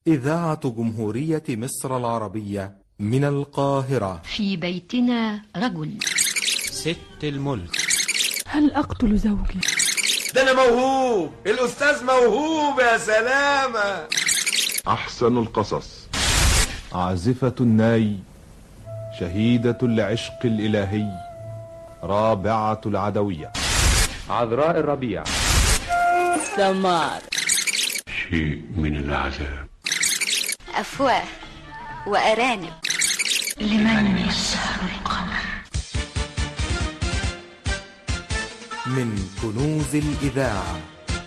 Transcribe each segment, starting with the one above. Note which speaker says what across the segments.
Speaker 1: إذاعة جمهورية مصر العربية من القاهرة
Speaker 2: في بيتنا رجل
Speaker 3: ست الملك
Speaker 4: هل أقتل زوجي؟
Speaker 5: ده أنا موهوب الأستاذ موهوب يا سلامة
Speaker 6: أحسن القصص
Speaker 7: عازفة الناي شهيدة العشق الإلهي رابعة العدوية
Speaker 6: عذراء الربيع
Speaker 4: سمار
Speaker 8: شيء من العذاب
Speaker 9: أفواه وأرانب
Speaker 2: لمن يسهر القمر
Speaker 1: من كنوز الإذاعة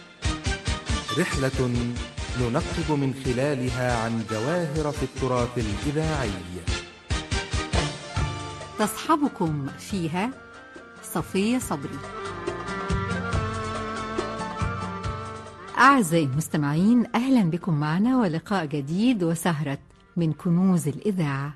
Speaker 1: رحلة ننقب من خلالها عن جواهر في التراث الإذاعي
Speaker 10: تصحبكم فيها صفية صبري أعزائي المستمعين أهلا بكم معنا ولقاء جديد وسهرة من كنوز الإذاعة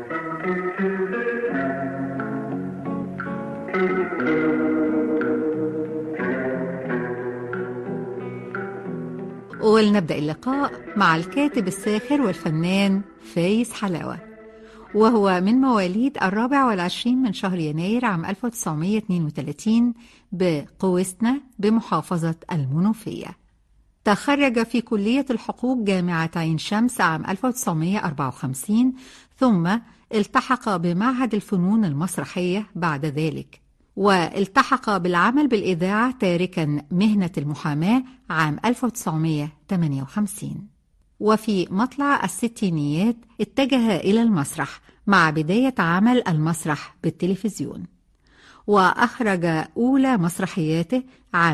Speaker 10: ولنبدأ اللقاء مع الكاتب الساخر والفنان فايز حلاوة وهو من مواليد الرابع والعشرين من شهر يناير عام 1932 بقوسنا بمحافظة المنوفية تخرج في كلية الحقوق جامعة عين شمس عام 1954 ثم التحق بمعهد الفنون المسرحية بعد ذلك والتحق بالعمل بالإذاعة تاركا مهنة المحاماة عام 1958 وفي مطلع الستينيات اتجه إلى المسرح مع بداية عمل المسرح بالتلفزيون وأخرج أولى مسرحياته عام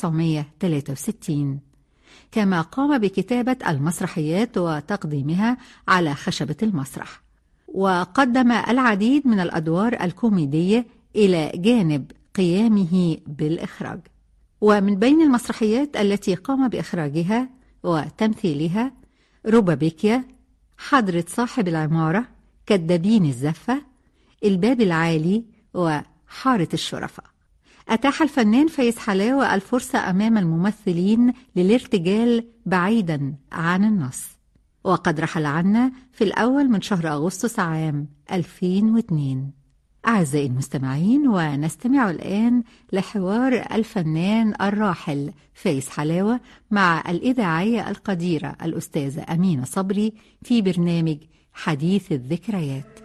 Speaker 10: 1963 كما قام بكتابة المسرحيات وتقديمها على خشبة المسرح وقدم العديد من الأدوار الكوميدية إلى جانب قيامه بالإخراج ومن بين المسرحيات التي قام بإخراجها وتمثيلها روبابيكيا حضرة صاحب العمارة كدابين الزفة الباب العالي وحارة الشرفاء أتاح الفنان فايز حلاوة الفرصة أمام الممثلين للارتجال بعيدا عن النص وقد رحل عنا في الأول من شهر أغسطس عام 2002 أعزائي المستمعين ونستمع الآن لحوار الفنان الراحل فايز حلاوة مع الإذاعية القديرة الأستاذة أمينة صبري في برنامج حديث الذكريات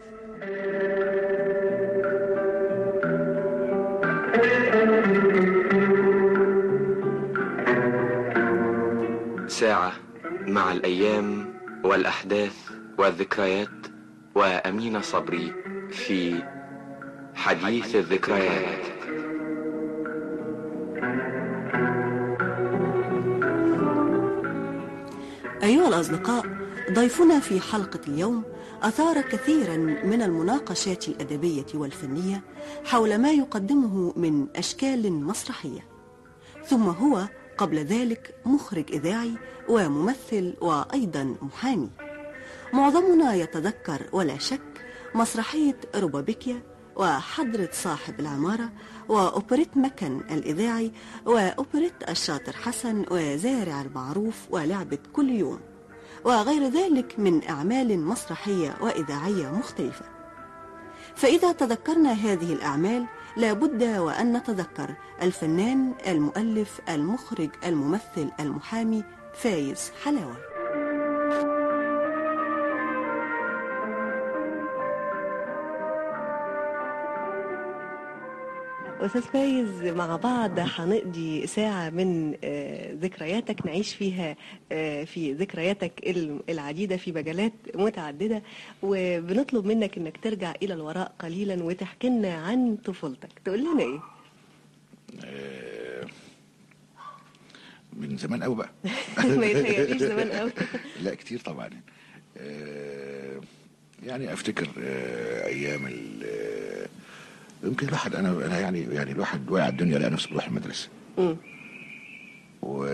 Speaker 11: ساعة مع الأيام والأحداث والذكريات وأمين صبري في حديث الذكريات
Speaker 12: أيها الأصدقاء ضيفنا في حلقة اليوم أثار كثيرا من المناقشات الأدبية والفنية حول ما يقدمه من أشكال مسرحية ثم هو قبل ذلك مخرج إذاعي وممثل وأيضا محامي معظمنا يتذكر ولا شك مسرحية روبابيكيا وحضرة صاحب العمارة وأوبريت مكن الإذاعي وأوبريت الشاطر حسن وزارع المعروف ولعبة كل يوم وغير ذلك من أعمال مسرحية وإذاعية مختلفة فإذا تذكرنا هذه الأعمال لابد وأن نتذكر الفنان المؤلف المخرج الممثل المحامي فايز حلاوة
Speaker 13: أستاذ فايز مع بعض هنقضي ساعة من ذكرياتك نعيش فيها في ذكرياتك العديدة في مجالات متعددة وبنطلب منك انك ترجع إلى الوراء قليلا وتحكي لنا عن طفولتك تقول لنا ايه؟
Speaker 14: من زمان قوي بقى
Speaker 13: ما يتهيأليش زمان قوي
Speaker 14: لا كتير طبعا يعني افتكر ايام يمكن الواحد انا انا يعني يعني الواحد واقع الدنيا لقى نفسه بيروح المدرسه.
Speaker 13: امم
Speaker 14: و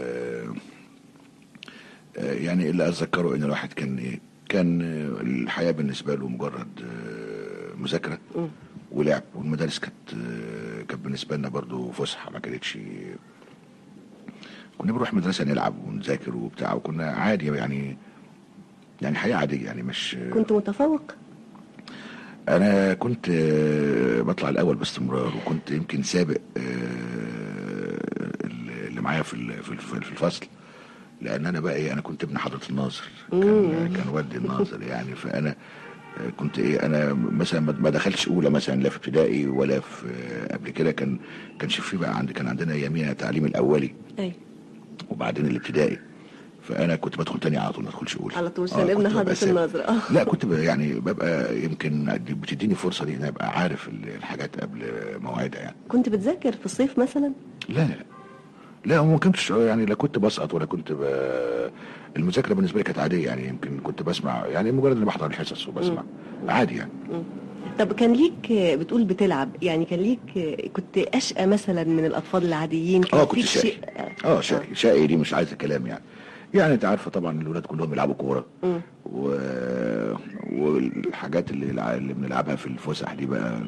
Speaker 14: يعني اللي اتذكره ان الواحد كان ايه كان الحياه بالنسبه له مجرد مذاكره
Speaker 13: مم.
Speaker 14: ولعب والمدارس كانت كانت بالنسبه لنا برضو فسحه ما كانتش كنا بنروح مدرسه نلعب ونذاكر وبتاع وكنا عادي يعني يعني حياه عاديه يعني مش
Speaker 13: كنت متفوق
Speaker 14: انا كنت آه، بطلع الاول باستمرار وكنت يمكن سابق آه، اللي معايا في ال- في الف- في الفصل لان انا بقى ايه انا كنت ابن حضره الناظر كان كان والدي الناظر يعني فانا آه، كنت ايه انا مثلا ما ما دخلتش اولى مثلا لا في ابتدائي ولا في آه، قبل كده كان كانش في بقى عندي كان عندنا يمين تعليم الاولي
Speaker 13: اي
Speaker 14: وبعدين الابتدائي فانا كنت بدخل تاني على طول ما ادخلش اولى
Speaker 13: على طول
Speaker 14: آه،
Speaker 13: عشان ابن
Speaker 14: كنت ببقى
Speaker 13: حضرة
Speaker 14: سابق.
Speaker 13: الناظر اه
Speaker 14: لا كنت ب- يعني ببقى يمكن بتديني فرصه دي ان ابقى عارف ال- الحاجات قبل مواعيدها يعني
Speaker 13: كنت بتذاكر في الصيف مثلا
Speaker 14: لا لا لا وما كنتش يعني لا كنت بسقط ولا كنت ب... المذاكره بالنسبه لي كانت عاديه يعني يمكن كنت بسمع يعني مجرد اني بحضر الحصص وبسمع عادي يعني
Speaker 13: طب كان ليك بتقول بتلعب يعني كان ليك كنت اشقى مثلا من الاطفال العاديين كان
Speaker 14: اه كنت
Speaker 13: فيك
Speaker 14: شقي
Speaker 13: شيء
Speaker 14: اه شقي شقي دي مش عايزه كلام يعني يعني انت عارفه طبعا الولاد كلهم بيلعبوا كوره
Speaker 13: مم.
Speaker 14: و... والحاجات اللي الع- اللي بنلعبها في الفسح دي بقى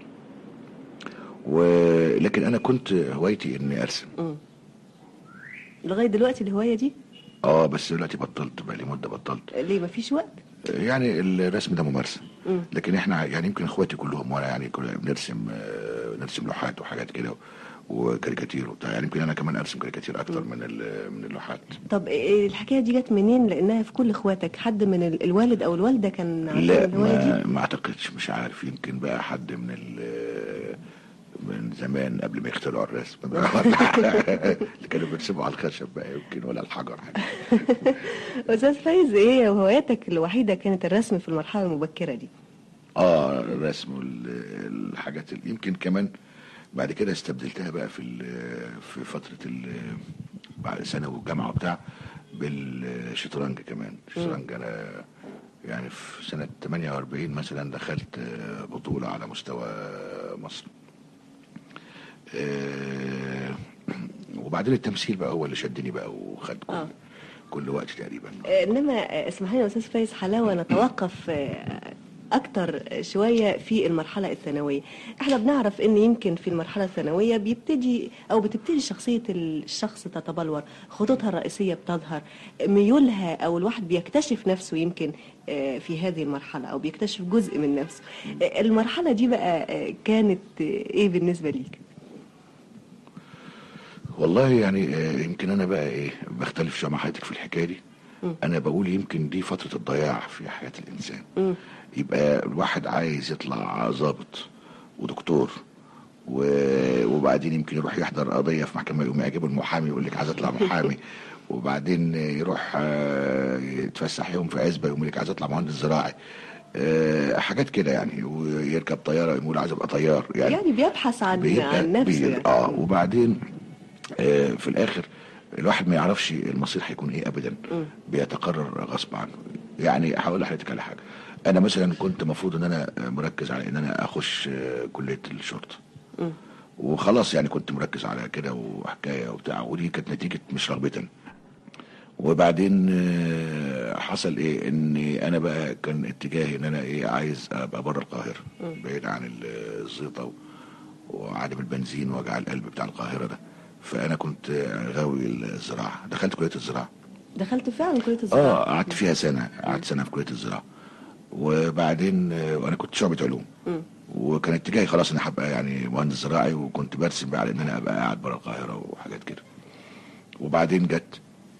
Speaker 14: ولكن انا كنت هوايتي اني ارسم
Speaker 13: مم. لغايه دلوقتي الهوايه دي
Speaker 14: اه بس دلوقتي بطلت بقى لي مده بطلت
Speaker 13: ليه مفيش وقت
Speaker 14: يعني الرسم ده ممارسه
Speaker 13: مم.
Speaker 14: لكن احنا يعني يمكن اخواتي كلهم وانا يعني كلنا بنرسم آه، نرسم لوحات وحاجات كده وكاريكاتير وبتاع يعني يمكن انا كمان ارسم كاريكاتير اكتر من ال- من اللوحات
Speaker 13: طب إيه الحكايه دي جت منين لانها في كل اخواتك حد من ال- الوالد او الوالده كان عندهم
Speaker 14: لا
Speaker 13: الهوايه
Speaker 14: ما,
Speaker 13: دي
Speaker 14: ما اعتقدش مش عارف يمكن بقى حد من ال من زمان قبل ما يخترعوا الرسم بقى اللي كانوا بيرسموا على الخشب بقى يمكن ولا الحجر حاجه
Speaker 13: استاذ فايز ايه هواياتك الوحيده كانت الرسم في المرحله المبكره دي
Speaker 14: اه الرسم والحاجات اللي يمكن كمان بعد كده استبدلتها بقى في ال- في فتره ال- بعد ثانوي والجامعه وبتاع بالشطرنج كمان الشطرنج انا يعني في سنه 48 مثلا دخلت آه، بطوله على مستوى مصر آه، وبعدين التمثيل بقى هو اللي شدني بقى وخد كل,
Speaker 13: آه.
Speaker 14: كل وقت تقريبا
Speaker 13: آه، انما آه، اسمح لي يا استاذ فايز حلاوه نتوقف آه، اكتر شويه في المرحله الثانويه احنا بنعرف ان يمكن في المرحله الثانويه بيبتدي او بتبتدي شخصيه الشخص تتبلور خطوطها الرئيسيه بتظهر ميولها او الواحد بيكتشف نفسه يمكن آه، في هذه المرحله او بيكتشف جزء من نفسه آه، المرحله دي بقى آه، كانت آه، ايه بالنسبه ليك
Speaker 14: والله يعني آه، يمكن انا بقى ايه بختلف شويه مع حضرتك في الحكايه دي انا بقول يمكن دي فتره الضياع في حياه الانسان
Speaker 13: مم.
Speaker 14: يبقى الواحد عايز يطلع ضابط ودكتور و- وبعدين يمكن يروح يحضر قضيه في محكمه يقوم يعجبه المحامي يقول لك عايز اطلع محامي وبعدين يروح آه، يتفسح يوم في عزبه يقول لك عايز اطلع مهندس زراعي آه، حاجات كده يعني ويركب طياره يقول عايز ابقى طيار
Speaker 13: يعني,
Speaker 14: يعني
Speaker 13: بيبحث عن
Speaker 14: بيبقى
Speaker 13: عن نفسه
Speaker 14: بي-
Speaker 13: يعني.
Speaker 14: اه وبعدين آه في الاخر الواحد ما يعرفش المصير هيكون ايه ابدا
Speaker 13: مم.
Speaker 14: بيتقرر غصب عنه يعني هقول لحضرتك على حاجه انا مثلا كنت المفروض ان انا آه، مركز على ان انا اخش آه، كليه الشرطه
Speaker 13: مم.
Speaker 14: وخلاص يعني كنت مركز على كده وحكايه وبتاع ودي كانت نتيجه مش رغبه وبعدين آه، حصل ايه اني انا بقى كان اتجاهي ان انا ايه عايز ابقى بره القاهره
Speaker 13: مم.
Speaker 14: بعيد عن ال- الزيطه و- وعدم البنزين وجع القلب بتاع القاهره ده فانا كنت آه، غاوي الزراعه دخلت كليه الزراعه
Speaker 13: دخلت فعلا كليه الزراعه
Speaker 14: اه قعدت فيها سنه قعدت سنه في كليه الزراعه وبعدين آه، وانا كنت شعبة علوم
Speaker 13: مم.
Speaker 14: وكان اتجاهي خلاص ان هبقى يعني مهندس زراعي وكنت برسم بقى على ان انا ابقى قاعد بره القاهره وحاجات كده وبعدين جت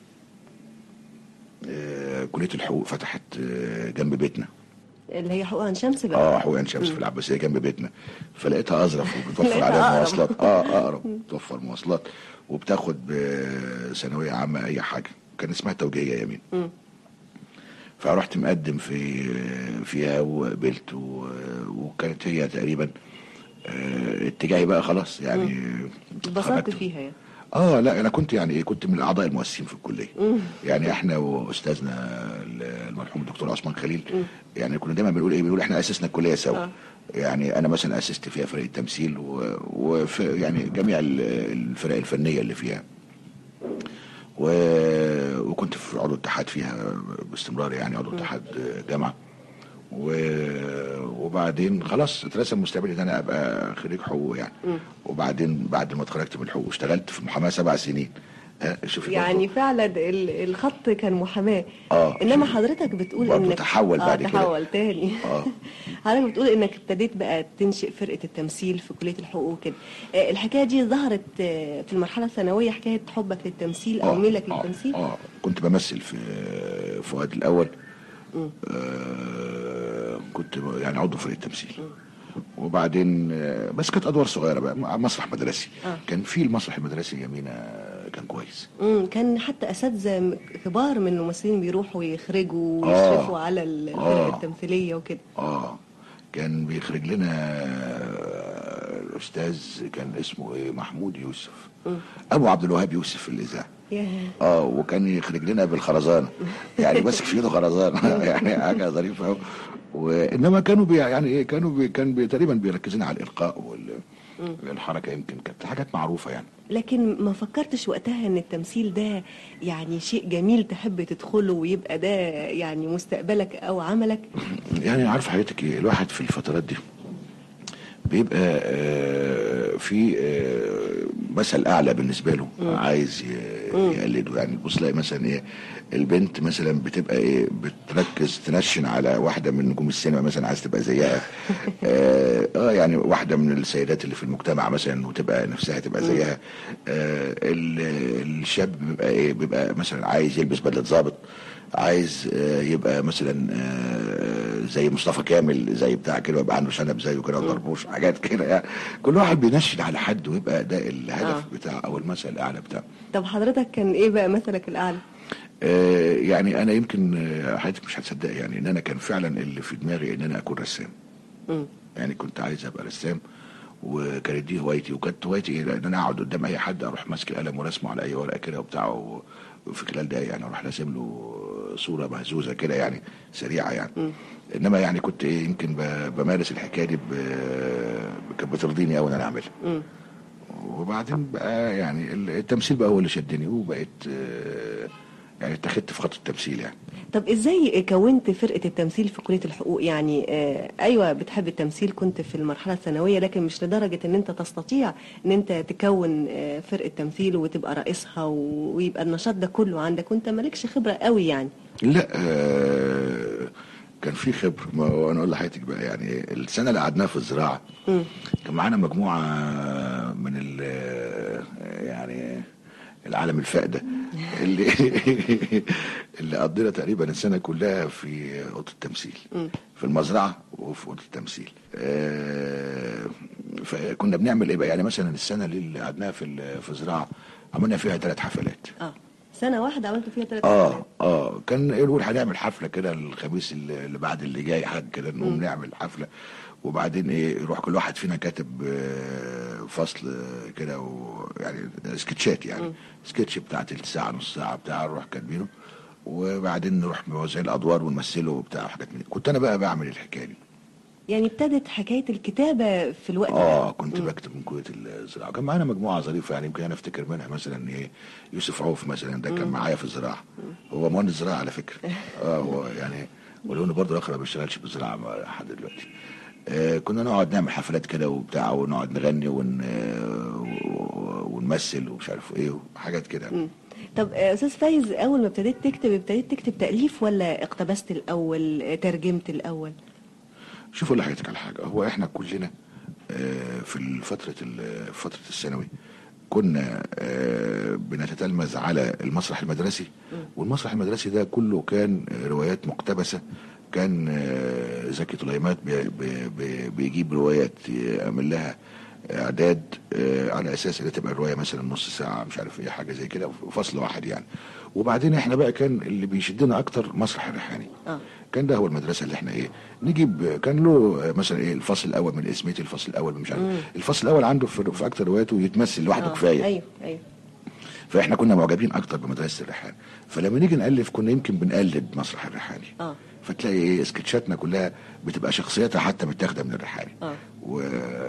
Speaker 14: آه، كليه الحقوق فتحت آه، جنب بيتنا
Speaker 13: اللي هي حقوق عن شمس بقى
Speaker 14: اه حقوق عين شمس
Speaker 13: مم.
Speaker 14: في العباسيه جنب بيتنا فلقيتها اظرف وبتوفر
Speaker 13: لقيتها
Speaker 14: عليها
Speaker 13: أقرب.
Speaker 14: مواصلات اه اقرب بتوفر مواصلات وبتاخد بثانويه عامه اي حاجه كان اسمها توجيهيه يمين
Speaker 13: مم.
Speaker 14: فرحت مقدم في فيها وقبلت و- وكانت هي تقريبا آه، اتجاهي بقى خلاص يعني
Speaker 13: اتبسطت
Speaker 14: اتخرجت.
Speaker 13: فيها يعني
Speaker 14: اه لا انا كنت يعني ايه كنت من الاعضاء المؤسسين في الكليه
Speaker 13: مم.
Speaker 14: يعني احنا واستاذنا المرحوم الدكتور عثمان خليل يعني كنا دايما بنقول ايه بنقول احنا اسسنا الكليه سوا
Speaker 13: آه.
Speaker 14: يعني انا مثلا اسست فيها فريق التمثيل و- وفي يعني جميع ال- الفرق الفنيه اللي فيها و... وكنت في عضو اتحاد فيها باستمرار يعني عضو اتحاد جامعه و... وبعدين خلاص اترسم مستقبلي ان انا ابقى خريج حقوق يعني
Speaker 13: مم.
Speaker 14: وبعدين بعد ما اتخرجت من الحقوق اشتغلت في المحاماه سبع سنين آه، شوفي
Speaker 13: يعني فعلا ال- الخط كان محاماه
Speaker 14: اه
Speaker 13: انما حضرتك بتقول
Speaker 14: برضه
Speaker 13: انك
Speaker 14: تحول بعد
Speaker 13: آه
Speaker 14: كده.
Speaker 13: تحول تاني
Speaker 14: اه
Speaker 13: حضرتك بتقول انك ابتديت بقى تنشئ فرقه التمثيل في كليه الحقوق وكده آه، الحكايه دي ظهرت آه، في المرحله الثانويه حكايه حبك للتمثيل او
Speaker 14: آه،
Speaker 13: ميلك
Speaker 14: آه،
Speaker 13: للتمثيل
Speaker 14: اه كنت بمثل في فؤاد الاول
Speaker 13: مم.
Speaker 14: آه كنت يعني عضو فريق التمثيل وبعدين آه، بس كانت ادوار صغيره بقى مع مسرح مدرسي
Speaker 13: آه.
Speaker 14: كان في المسرح المدرسي يمينة كان كويس
Speaker 13: امم كان حتى اساتذه م- كبار من الممثلين بيروحوا يخرجوا
Speaker 14: آه.
Speaker 13: ويشرفوا على ال- الفرق
Speaker 14: آه.
Speaker 13: التمثيليه وكده
Speaker 14: اه كان بيخرج لنا آه، الاستاذ كان اسمه ايه محمود يوسف
Speaker 13: مم.
Speaker 14: ابو عبد الوهاب يوسف في الاذاعه
Speaker 13: ياه.
Speaker 14: اه وكان يخرج لنا بالخرزانه يعني ماسك في ايده خرزانه يعني حاجه ظريفه قوي وانما كانوا بي يعني ايه كانوا بي كان بي تقريبا بيركزين على الالقاء
Speaker 13: مم.
Speaker 14: والحركه يمكن كانت حاجات معروفه يعني
Speaker 13: لكن ما فكرتش وقتها ان التمثيل ده يعني شيء جميل تحب تدخله ويبقى ده يعني مستقبلك او عملك
Speaker 14: يعني عارف حضرتك ايه الواحد في الفترات دي بيبقى آه، في آه، مثل اعلى بالنسبه له
Speaker 15: مم.
Speaker 14: عايز ي- يقلده يعني بص تلاقي مثلا ايه البنت مثلا بتبقى ايه بتركز تنشن على واحده من نجوم السينما مثلا عايز تبقى زيها اه آه، يعني واحده من السيدات اللي في المجتمع مثلا وتبقى نفسها تبقى
Speaker 15: مم.
Speaker 14: زيها آه ال- الشاب بيبقى ايه بيبقى مثلا عايز يلبس بدله ضابط عايز آه، يبقى مثلا آه، زي مصطفى كامل زي بتاع كده ويبقى عنده شنب زيه كده وطربوش حاجات كده يعني كل واحد بينشد على حد ويبقى ده الهدف
Speaker 13: آه.
Speaker 14: بتاعه او المثل الاعلى بتاعه
Speaker 13: طب حضرتك كان ايه بقى مثلك الاعلى
Speaker 14: آه، يعني انا يمكن آه، حضرتك مش هتصدق يعني ان انا كان فعلا اللي في دماغي ان انا اكون رسام
Speaker 13: مم.
Speaker 14: يعني كنت عايز ابقى رسام وكانت دي هوايتي وكانت هوايتي إيه؟ ان انا اقعد قدام اي حد اروح ماسك القلم ورسمه على اي ورقه كده وبتاع و- وفي خلال دقايق يعني اروح راسم له صوره مهزوزه كده يعني سريعه يعني انما يعني كنت ايه يمكن ب- بمارس الحكايه دي ب- كانت بترضيني قوي ان انا اعملها
Speaker 13: مم.
Speaker 14: وبعدين بقى يعني التمثيل بقى هو اللي شدني وبقيت آه، يعني اتخذت في خط التمثيل يعني
Speaker 13: طب ازاي كونت فرقه التمثيل في كليه الحقوق يعني آه ايوه بتحب التمثيل كنت في المرحله الثانويه لكن مش لدرجه ان انت تستطيع ان انت تكون آه فرقه تمثيل وتبقى رئيسها و- ويبقى النشاط ده كله عندك وانت مالكش خبره قوي يعني
Speaker 14: لا آه، كان في خبر ما هو انا اقول لحضرتك بقى يعني السنه اللي قعدناها في الزراعه
Speaker 13: مم.
Speaker 14: كان معانا مجموعه من ال يعني العالم الفائده اللي اللي قضينا تقريبا السنه كلها في اوضه التمثيل
Speaker 13: مم.
Speaker 14: في المزرعه وفي اوضه التمثيل آه، فكنا بنعمل ايه بقى يعني مثلا السنه اللي قعدناها في ال- في الزراعه عملنا فيها ثلاث حفلات
Speaker 13: اه سنه واحده عملت فيها ثلاث
Speaker 14: اه اه كان يقول هنعمل حفله كده الخميس اللي اللي بعد اللي جاي حاجه كده نقوم
Speaker 13: مم.
Speaker 14: نعمل حفله وبعدين ايه يروح كل واحد فينا كاتب آه، فصل آه، كده ويعني سكتشات يعني سكتش بتاع تلت ساعه نص ساعه بتاع نروح كاتبينه وبعدين نروح موزعين الادوار ونمثله وبتاع وحاجات من دي. كنت انا بقى بعمل الحكايه دي
Speaker 13: يعني ابتدت حكايه الكتابه في الوقت
Speaker 14: اه
Speaker 13: ده
Speaker 14: كنت بكتب من كليه الزراعه كان معانا مجموعه ظريفه يعني يمكن انا افتكر منها مثلا ايه يوسف عوف مثلا ده كان
Speaker 13: مم.
Speaker 14: معايا في الزراعه هو مهندس زراعه على فكره اه هو يعني ولو انه برضه الاخر ما بيشتغلش بالزراعه ما- لحد دلوقتي آه كنا نقعد نعمل حفلات كده وبتاع ونقعد نغني ون آه، و- ونمثل ومش عارف ايه وحاجات كده
Speaker 13: مم. طب آه، استاذ فايز اول ما ابتديت تكتب ابتديت تكتب تاليف ولا اقتبست الاول آه، ترجمت الاول
Speaker 14: شوف اقول لحضرتك على حاجه هو احنا كلنا آه، في فتره ال- فتره الثانوي كنا آه، بنتتلمذ على المسرح المدرسي والمسرح المدرسي ده كله كان آه، روايات مقتبسه كان آه، زكي طليمات بي- بي- بي- بيجيب روايات يعمل لها اعداد آه، على اساس ان تبقى الروايه مثلا نص ساعه مش عارف ايه حاجه زي كده فصل واحد يعني وبعدين احنا بقى كان اللي بيشدنا اكتر مسرح الريحاني
Speaker 13: اه
Speaker 14: كان ده هو المدرسه اللي احنا ايه نجيب كان له مثلا ايه الفصل الاول من اسمتي الفصل الاول من مش عارف
Speaker 13: مم.
Speaker 14: الفصل الاول عنده في, في اكتر رواياته يتمثل لوحده
Speaker 13: آه،
Speaker 14: كفايه
Speaker 13: ايوه ايوه
Speaker 14: فاحنا كنا معجبين اكتر بمدرسه الريحان فلما نيجي نالف كنا يمكن بنقلد مسرح الريحاني
Speaker 13: اه
Speaker 14: فتلاقي ايه سكتشاتنا كلها بتبقى شخصيتها حتى متاخده من الريحاني
Speaker 13: اه
Speaker 14: و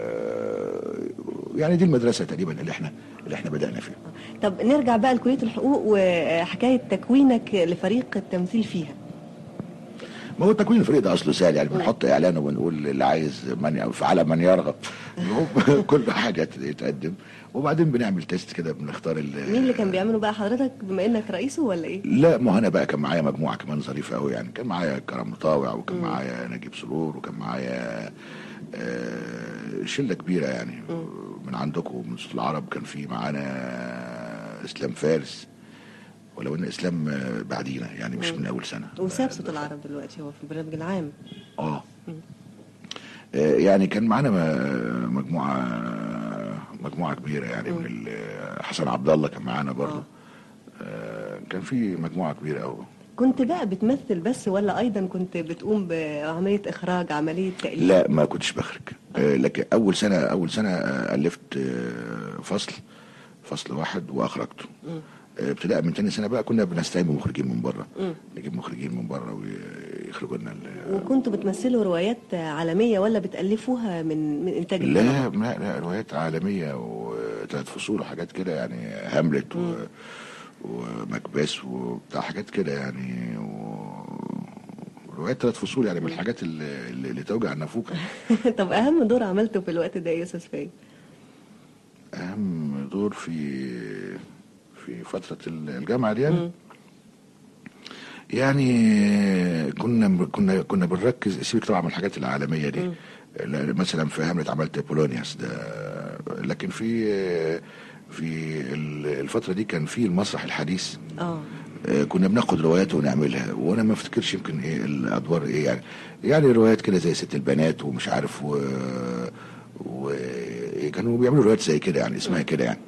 Speaker 14: يعني دي المدرسه تقريبا اللي احنا اللي احنا بدانا فيها
Speaker 13: طب نرجع بقى لكليه الحقوق وحكايه تكوينك لفريق التمثيل فيها
Speaker 14: ما هو تكوين الفريق ده اصله سهل يعني بنحط اعلان وبنقول اللي عايز من فعلى من يرغب المهم كل واحد يت- يتقدم وبعدين بنعمل تيست كده بنختار ال
Speaker 13: مين اللي كان بيعمله بقى حضرتك بما انك رئيسه ولا ايه
Speaker 14: لا ما هو انا بقى كان معايا مجموعه كمان ظريفه قوي يعني كان معايا كرم مطاوع وكان معايا نجيب سرور وكان معايا آه، شله كبيره يعني من عندكم من صوت العرب كان في معانا اسلام فارس ولو ان اسلام آه، بعدينا يعني مش من اول سنه
Speaker 13: وساب صوت العرب دلوقتي هو في البرنامج العام
Speaker 14: اه آه، يعني كان معانا م- مجموعه مجموعه كبيره يعني من ال- حسن عبد الله كان معانا برضه آه، كان في مجموعه كبيره قوي
Speaker 13: كنت بقى بتمثل بس ولا ايضا كنت بتقوم بعمليه اخراج عمليه تاليف
Speaker 14: لا ما كنتش بخرج آه، لكن اول سنه اول سنه آه، الفت آه، فصل فصل واحد واخرجته
Speaker 13: مم.
Speaker 14: آه، ابتداء من تاني سنه بقى كنا بنستعين بمخرجين من بره
Speaker 13: مم.
Speaker 14: نجيب مخرجين من بره ويخرجوا لنا ال-
Speaker 13: وكنتوا بتمثلوا روايات عالميه ولا بتالفوها من من انتاج
Speaker 14: لا
Speaker 13: القناة؟
Speaker 14: لا لا روايات عالميه وثلاث فصول وحاجات كده يعني هاملت و... ومكباس وبتاع حاجات كده يعني و... روايات ثلاث فصول يعني من الحاجات اللي, اللي اللي توجع النافوخ
Speaker 13: طب اهم دور عملته في الوقت ده ايه يا استاذ فايد
Speaker 14: اهم دور في في فتره الجامعه دي يعني يعني كنا كنا كنا بنركز سيبك طبعا من الحاجات العالميه دي لا، مثلا في هاملت عملت بولونياس ده لكن في في ال- الفتره دي كان في المسرح الحديث
Speaker 13: اه
Speaker 14: آه، كنا بناخد روايات ونعملها وانا ما افتكرش يمكن ايه الادوار ايه يعني يعني روايات كده زي ست البنات ومش عارف و, و... إيه كانوا بيعملوا روايات زي كده يعني اسمها كده يعني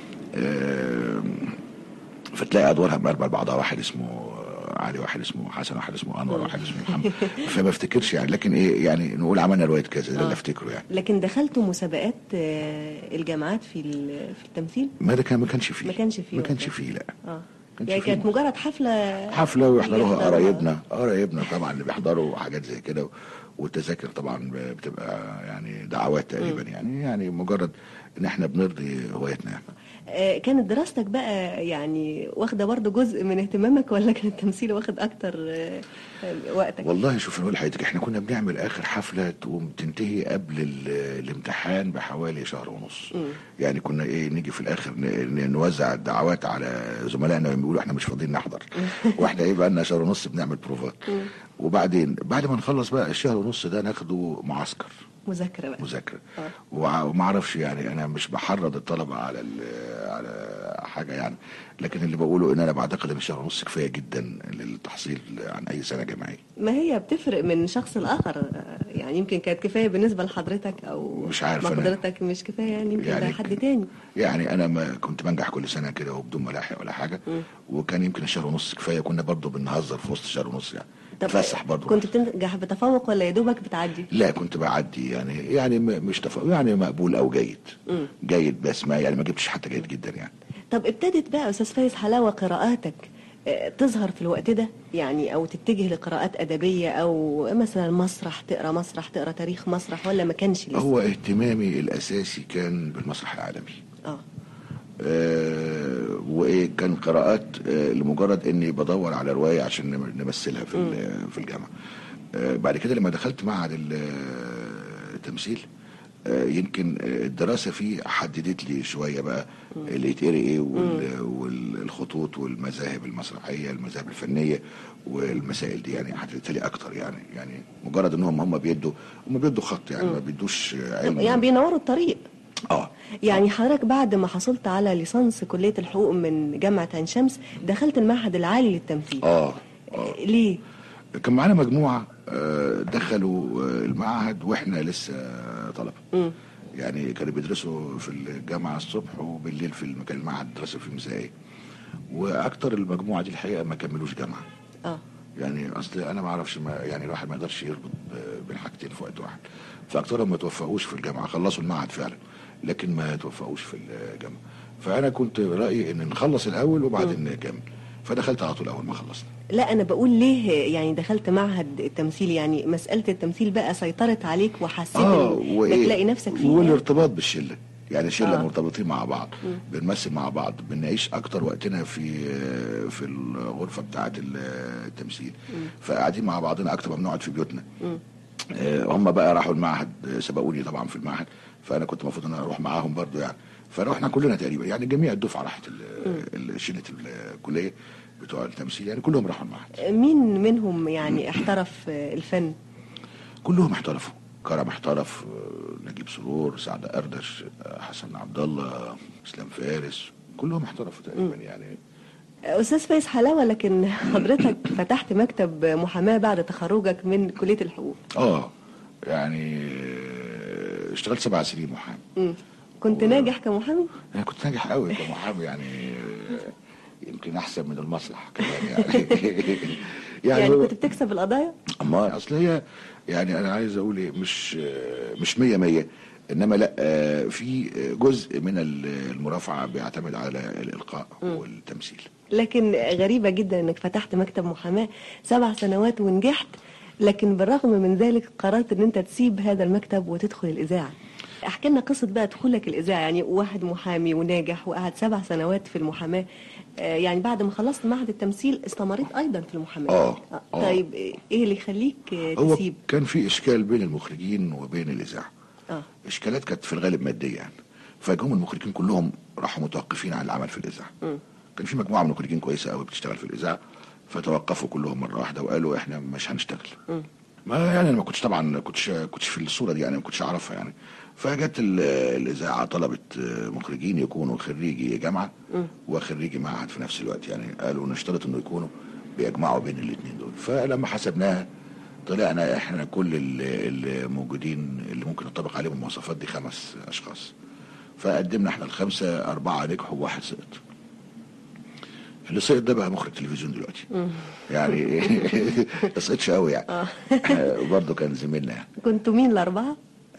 Speaker 14: آه، فتلاقي ادوارها مربع بعضها واحد اسمه علي واحد اسمه حسن واحد اسمه انور واحد اسمه محمد فما افتكرش يعني لكن ايه يعني نقول عملنا روايه كذا ده اللي افتكره يعني
Speaker 13: لكن دخلتوا مسابقات آه، الجامعات في ال- في التمثيل
Speaker 14: ما ده كان ما كانش فيه
Speaker 13: ما كانش فيه
Speaker 14: ما كانش
Speaker 13: ولا؟
Speaker 14: فيه لا
Speaker 13: اه
Speaker 14: كانش
Speaker 13: يعني
Speaker 14: فيه.
Speaker 13: كانت مجرد حفله
Speaker 14: حفله ويحضروها
Speaker 13: بيحضروها.
Speaker 14: قرايبنا قرايبنا طبعا اللي بيحضروا حاجات زي كده والتذاكر طبعا بتبقى يعني دعوات تقريبا يعني يعني مجرد ان احنا بنرضي هوايتنا يعني.
Speaker 13: آه، كانت دراستك بقى يعني واخده برضه جزء من اهتمامك ولا كان التمثيل واخد اكتر آه، آه، وقتك
Speaker 14: والله شوف نقول لحضرتك احنا كنا بنعمل اخر حفله تقوم تنتهي قبل ال- الامتحان بحوالي شهر ونص
Speaker 13: مم.
Speaker 14: يعني كنا ايه نيجي في الاخر ن- ن- نوزع الدعوات على زملائنا بيقولوا احنا مش فاضيين نحضر واحنا ايه بقى لنا شهر ونص بنعمل بروفات وبعدين بعد ما نخلص بقى الشهر ونص ده ناخده معسكر
Speaker 13: مذاكره بقى
Speaker 14: مذاكره
Speaker 13: آه.
Speaker 14: وع- وما اعرفش يعني انا مش بحرض الطلبه على ال- على حاجه يعني لكن اللي بقوله ان انا بعتقد ان شهر ونص كفايه جدا للتحصيل عن اي سنه جامعيه
Speaker 13: ما هي بتفرق من شخص لاخر آه، يعني يمكن كانت كفايه بالنسبه لحضرتك او
Speaker 14: مش عارف أنا.
Speaker 13: مقدرتك مش كفايه يعني يمكن
Speaker 14: يعني
Speaker 13: ده حد تاني
Speaker 14: يعني انا ما كنت بنجح كل سنه كده وبدون ملاحق ولا حاجه
Speaker 13: مم.
Speaker 14: وكان يمكن الشهر ونص كفايه كنا برضه بنهزر في وسط الشهر ونص يعني
Speaker 13: طب
Speaker 14: نتفسح برضه
Speaker 13: كنت بتنجح بتفوق ولا يا دوبك بتعدي
Speaker 14: لا كنت بعدي يعني يعني م- مش تف... يعني مقبول او جيد
Speaker 13: مم.
Speaker 14: جيد بس ما يعني ما جبتش حتى جيد جدا يعني
Speaker 13: طب ابتدت بقى يا استاذ فايز حلاوه قراءاتك آه، تظهر في الوقت ده يعني او تتجه لقراءات ادبيه او مثلا مسرح تقرا مسرح تقرا تاريخ مسرح ولا ما كانش لسه
Speaker 14: هو اهتمامي الاساسي كان بالمسرح العالمي
Speaker 13: اه
Speaker 14: آه وايه كان قراءات آه لمجرد اني بدور على روايه عشان نم- نمثلها في ال- في الجامعه آه بعد كده لما دخلت معهد ال- التمثيل آه يمكن آه، الدراسه فيه حددت لي شويه بقى اللي يتقري ايه وال- والخطوط والمذاهب المسرحيه المذاهب الفنيه والمسائل دي يعني حددت لي اكتر يعني يعني مجرد انهم هم بيدوا هم بيدوا خط يعني ما بيدوش علم
Speaker 13: يعني بينوروا الطريق
Speaker 14: اه
Speaker 13: يعني حضرتك بعد ما حصلت على ليسانس كليه الحقوق من جامعه عين شمس دخلت المعهد العالي للتمثيل
Speaker 14: اه
Speaker 13: ليه
Speaker 14: كان معانا مجموعة آه، دخلوا آه، المعهد واحنا لسه طلبة
Speaker 13: مم.
Speaker 14: يعني كانوا بيدرسوا في الجامعة الصبح وبالليل في المكان المعهد درسوا في المسائية واكتر المجموعة دي الحقيقة ما كملوش جامعة
Speaker 13: اه
Speaker 14: يعني اصل انا ما اعرفش ما يعني الواحد ما يقدرش يربط ب- بين حاجتين في وقت واحد فاكترهم ما توفقوش في الجامعة خلصوا المعهد فعلا لكن ما توفقوش في الجامعة فانا كنت رأيي ان نخلص الاول وبعدين نكمل فدخلت على طول اول ما خلصنا
Speaker 13: لا انا بقول ليه يعني دخلت معهد التمثيل يعني مساله التمثيل بقى سيطرت عليك وحسيت
Speaker 14: اه
Speaker 13: إن-
Speaker 14: وايه
Speaker 13: انك تلاقي نفسك فيها
Speaker 14: والارتباط بالشله يعني شله
Speaker 12: آه.
Speaker 14: مرتبطين مع بعض بنمثل مع بعض بنعيش اكتر وقتنا في في الغرفه بتاعه التمثيل فقاعدين مع بعضنا اكتر ما بنقعد في بيوتنا آه، هم بقى راحوا المعهد آه، سبقوني طبعا في المعهد فانا كنت المفروض ان انا اروح معاهم برضو يعني فروحنا كلنا تقريبا يعني جميع الدفعه راحت ال- ال- شله الكليه بتوع التمثيل يعني كلهم راحوا المعهد
Speaker 13: مين منهم يعني احترف آه، الفن
Speaker 14: كلهم احترفوا كرم احترف آه، نجيب سرور سعد اردش آه، حسن عبد الله اسلام فارس كلهم احترفوا تقريبا يعني
Speaker 13: استاذ فايز حلاوه لكن حضرتك فتحت مكتب محاماه بعد تخرجك من كليه الحقوق
Speaker 14: اه يعني آه، اشتغلت سبع سنين محامي
Speaker 13: مم. كنت ناجح كمحامي
Speaker 14: انا كنت ناجح قوي كمحامي يعني آه، يمكن احسن من المسرح كمان يعني
Speaker 13: يعني, يعني كنت بتكسب القضايا
Speaker 14: اما اصل هي يعني انا عايز اقول ايه مش آه، مش مية مية انما لا آه، في جزء من المرافعه بيعتمد على الالقاء والتمثيل
Speaker 13: لكن غريبه جدا انك فتحت مكتب محاماه سبع سنوات ونجحت لكن بالرغم من ذلك قررت ان انت تسيب هذا المكتب وتدخل الاذاعه احكي لنا قصه بقى دخولك الاذاعه يعني واحد محامي وناجح وقعد سبع سنوات في المحاماه آه، يعني بعد ما خلصت معهد التمثيل استمريت ايضا في المحاماه
Speaker 14: آه،
Speaker 13: آه،
Speaker 14: آه.
Speaker 13: طيب ايه اللي يخليك آه،
Speaker 14: هو
Speaker 13: تسيب
Speaker 14: كان في اشكال بين المخرجين وبين الاذاعه
Speaker 13: اه
Speaker 14: اشكالات كانت في الغالب ماديه يعني فجم المخرجين كلهم راحوا متوقفين عن العمل في الاذاعه
Speaker 13: مم.
Speaker 14: كان في مجموعه من المخرجين كويسه قوي بتشتغل في الاذاعه فتوقفوا كلهم مره واحده وقالوا احنا مش هنشتغل
Speaker 13: مم.
Speaker 14: ما يعني انا ما كنتش طبعا كنتش كنتش في الصوره دي يعني ما كنتش اعرفها يعني فجت ال- الاذاعه طلبت مخرجين يكونوا خريجي جامعه
Speaker 13: مم.
Speaker 14: وخريجي معهد في نفس الوقت يعني قالوا نشترط انه يكونوا بيجمعوا بين الاثنين دول فلما حسبناها طلعنا احنا كل ال- الموجودين اللي ممكن ينطبق عليهم المواصفات دي خمس اشخاص فقدمنا احنا الخمسه اربعه نجحوا وواحد سقط اللي سقط ده بقى مخرج تلفزيون دلوقتي
Speaker 13: مم.
Speaker 14: يعني ما سقطش قوي يعني
Speaker 13: آه.
Speaker 14: برضه كان زميلنا يعني
Speaker 13: كنتوا مين الاربعه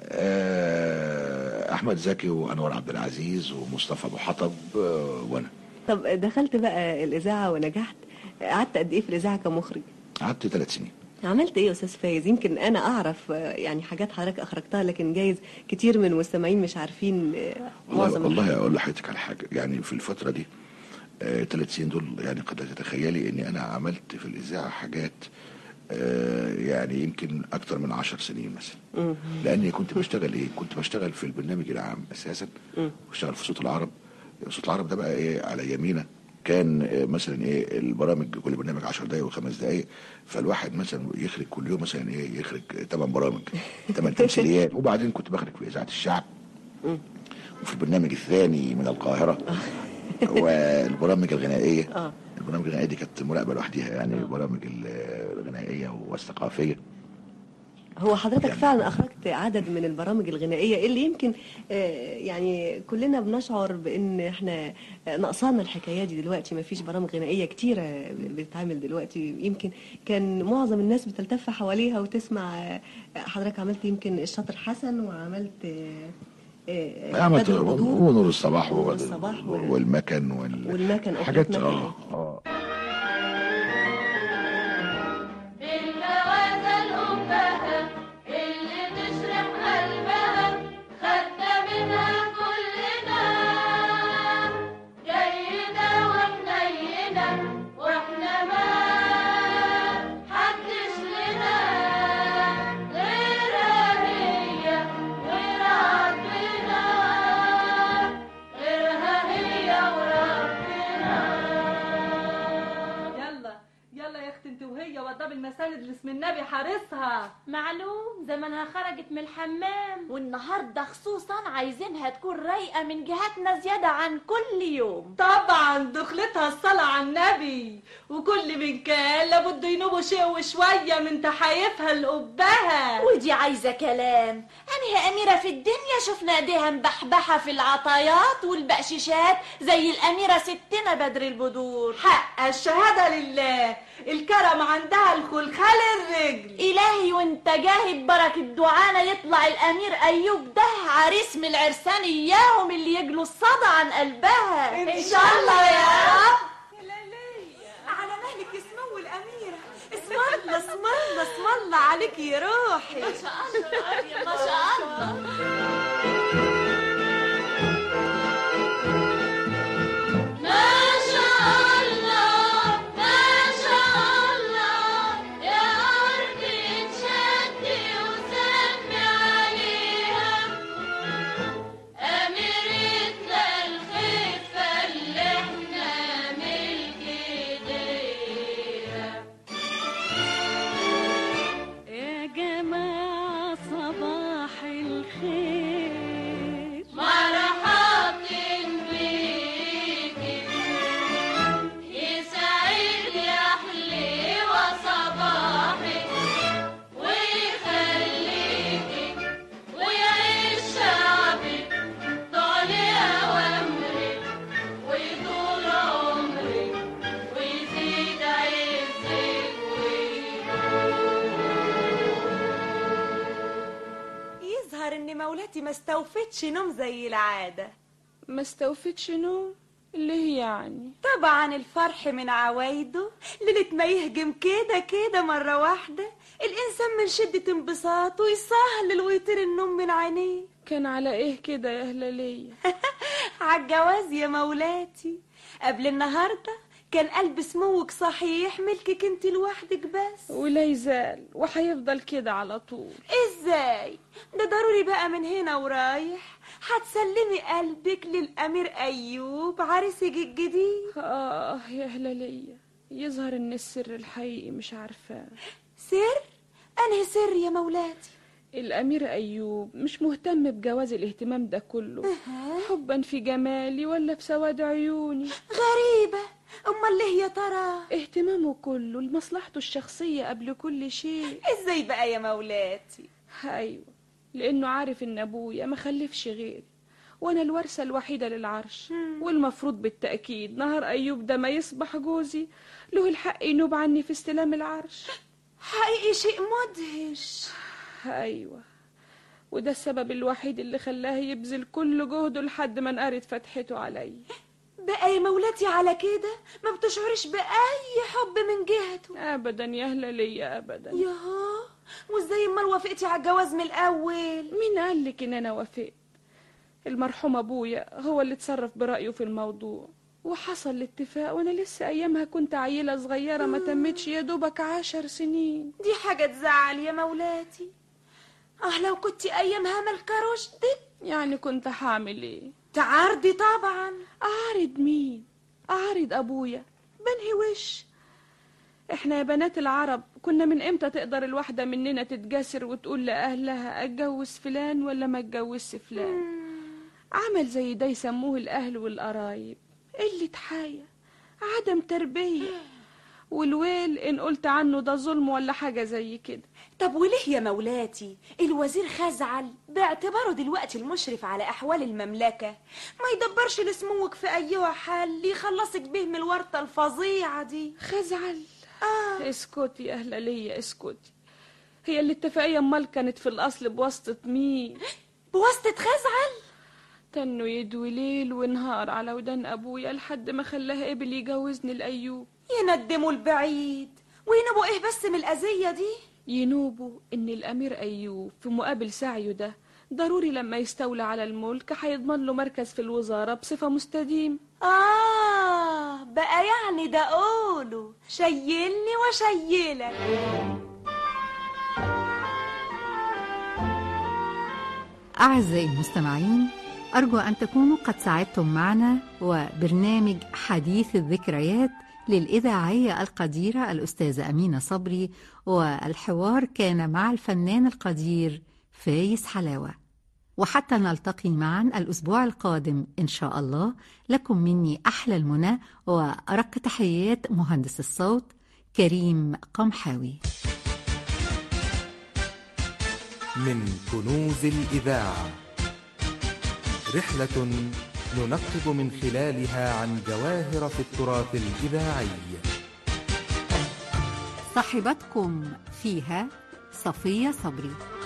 Speaker 14: آه، احمد زكي وانور عبد العزيز ومصطفى ابو حطب آه، وانا
Speaker 13: طب دخلت بقى الاذاعه ونجحت قعدت قد ايه في الاذاعه كمخرج
Speaker 14: قعدت ثلاث سنين
Speaker 13: عملت ايه يا استاذ فايز يمكن انا اعرف آه، يعني حاجات حضرتك اخرجتها لكن جايز كتير من المستمعين مش عارفين آه،
Speaker 14: والله,
Speaker 13: معظم
Speaker 14: والله اقول لحضرتك على حاجه يعني في الفتره دي ثلاث سنين دول يعني قد تتخيلي اني انا عملت في الاذاعه حاجات آه، يعني يمكن اكتر من عشر سنين مثلا
Speaker 13: مم.
Speaker 14: لاني كنت بشتغل ايه كنت بشتغل في البرنامج العام اساسا
Speaker 13: مم.
Speaker 14: بشتغل في صوت العرب صوت العرب ده بقى ايه على يمينه كان آه، مثلا ايه البرامج كل برنامج 10 دقايق وخمس دقايق فالواحد مثلا يخرج كل يوم مثلا ايه يخرج ثمان برامج ثمان تمثيليات وبعدين كنت بخرج في اذاعه الشعب
Speaker 13: مم.
Speaker 14: وفي البرنامج الثاني من القاهره والبرامج الغنائيه
Speaker 13: اه
Speaker 14: البرامج الغنائيه دي كانت مراقبه لوحدها يعني البرامج الغنائيه والثقافيه
Speaker 13: هو حضرتك
Speaker 14: يعني-
Speaker 13: فعلا اخرجت عدد من البرامج الغنائيه اللي يمكن آه، يعني كلنا بنشعر بان احنا آه، نقصانا الحكايه دي دلوقتي ما فيش برامج غنائيه كتيره بتتعمل دلوقتي يمكن كان معظم الناس بتلتف حواليها وتسمع آه، حضرتك عملت يمكن الشاطر حسن وعملت آه، آه،
Speaker 14: عملت
Speaker 13: بدر البدور
Speaker 14: ونور الصباح
Speaker 13: ونور
Speaker 14: وغد-
Speaker 13: الصباح وال-
Speaker 14: والمكن وال...
Speaker 13: والمكن أغنية
Speaker 14: حاجات
Speaker 13: مكن.
Speaker 14: اه اه
Speaker 15: الجوازة الأمها اللي تشرح قلبها خدنا منها كلنا جيدة وحنينة واحنا ما حدش لنا غيرها هي غير ربنا غيرها هي وربنا
Speaker 16: يلا يلا يا اختي انت وهي وضب المساند اللي اسم النبي حارسها
Speaker 17: معلوم زمانها خرجت من الحمام والنهارده خصوصا عايزينها تكون رايقه من جهتنا زياده عن كل يوم
Speaker 16: طبعا دخلتها الصلاة على النبي وكل من كان لابد ينوبوا شيء وشوية من تحايفها لقبها
Speaker 17: ودي عايزه كلام انهي اميره في الدنيا شفنا ايديها مبحبحه في العطايات والبقشيشات زي الاميره ستنا بدر البدور
Speaker 16: حق الشهادة لله الكرم عندها الخلخال الرجل
Speaker 17: إلهي وانت جاهد بركة دعانا يطلع الأمير أيوب ده عريس من العرسان إياهم اللي يجلوا الصدى عن قلبها
Speaker 16: إن شاء الله يا رب
Speaker 18: على مهلك سمو الأميرة اسم الله اسم الله اسم الله عليك يا روحي
Speaker 17: ما شاء الله ما شاء الله
Speaker 18: مولاتي ما استوفتش نوم زي العادة
Speaker 4: ما استوفتش نوم ليه يعني
Speaker 18: طبعا الفرح من عوايده ليلة ما يهجم كده كده مرة واحدة الإنسان من شدة انبساطه يسهلل ويطير النوم من عينيه
Speaker 4: كان على ايه كده يا هلالية
Speaker 18: عالجواز يا مولاتي قبل النهاردة كان قلب سموك صحيح ملكك انت لوحدك بس
Speaker 4: ولا يزال وهيفضل كده على طول
Speaker 18: ازاي ده ضروري بقى من هنا ورايح هتسلمي قلبك للأمير أيوب عريسك الجديد
Speaker 4: اه يا هلالية يظهر ان السر الحقيقي مش عارفاه
Speaker 18: سر أنهي سر يا مولاتي
Speaker 4: الأمير أيوب مش مهتم بجواز الاهتمام ده كله حبا في جمالي ولا في سواد عيوني
Speaker 18: غريبة أمال ليه يا ترى
Speaker 4: اهتمامه كله لمصلحته الشخصية قبل كل شيء
Speaker 18: ازاي بقى يا مولاتي
Speaker 4: أيوة لأنه عارف إن أبويا ما خلفش غيري وأنا الورثة الوحيدة للعرش والمفروض بالتأكيد نهار أيوب ده ما يصبح جوزي له الحق ينوب عني في استلام العرش
Speaker 18: حقيقي شيء مدهش
Speaker 4: أيوة وده السبب الوحيد اللي خلاه يبذل كل جهده لحد ما انقرت فتحته عليا
Speaker 18: بقى يا مولاتي على كده ما بتشعرش بأي حب من جهته
Speaker 4: أبدا يا هلالية أبدا
Speaker 18: ياها وازاي امال وافقتي على الجواز من الأول
Speaker 4: مين قالك إن أنا وافقت المرحوم أبويا هو اللي اتصرف برأيه في الموضوع وحصل الاتفاق وانا لسه ايامها كنت عيلة صغيرة ما تمتش يا دوبك عشر سنين
Speaker 18: دي حاجة تزعل يا مولاتي اه لو كنت ايامها ملكة رشدك
Speaker 4: يعني كنت هعمل ايه
Speaker 18: تعارضي طبعا
Speaker 4: اعارض مين اعارض ابويا بنهي وش احنا يا بنات العرب كنا من امتى تقدر الواحدة مننا تتجاسر وتقول لأهلها اتجوز فلان ولا ما اتجوزش فلان عمل زي ده يسموه الاهل والقرايب قلة حياة عدم تربية والويل ان قلت عنه ده ظلم ولا حاجة زي كده
Speaker 18: طب وليه يا مولاتي الوزير خزعل باعتباره دلوقتي المشرف على احوال المملكة ما يدبرش لسموك في ايها حل يخلصك به من الورطة الفظيعة دي
Speaker 4: خزعل آه. اسكتي يا أهلالية اسكتي هي الاتفاقية امال كانت في الأصل بواسطة مين
Speaker 18: بواسطة خزعل
Speaker 4: تنه يدوي ليل ونهار على ودان أبويا لحد ما خلاها قبل يجوزني لأيوب
Speaker 18: يندموا البعيد وينبوا ايه بس من الأذية دي
Speaker 4: ينوبوا إن الأمير أيوب في مقابل سعيه ده ضروري لما يستولى على الملك هيضمن له مركز في الوزارة بصفة مستديم
Speaker 18: آه بقى يعني ده قوله شيلني وشيلك
Speaker 10: أعزائي المستمعين أرجو أن تكونوا قد ساعدتم معنا وبرنامج حديث الذكريات للإذاعية القديرة الأستاذة أمينة صبري والحوار كان مع الفنان القدير فايز حلاوة وحتى نلتقي معا الأسبوع القادم إن شاء الله لكم مني أحلى المنى وأرق تحيات مهندس الصوت كريم قمحاوي
Speaker 1: من كنوز الإذاعة رحلة ننقب من خلالها عن جواهر في التراث الإذاعي
Speaker 10: صاحبتكم فيها صفية صبري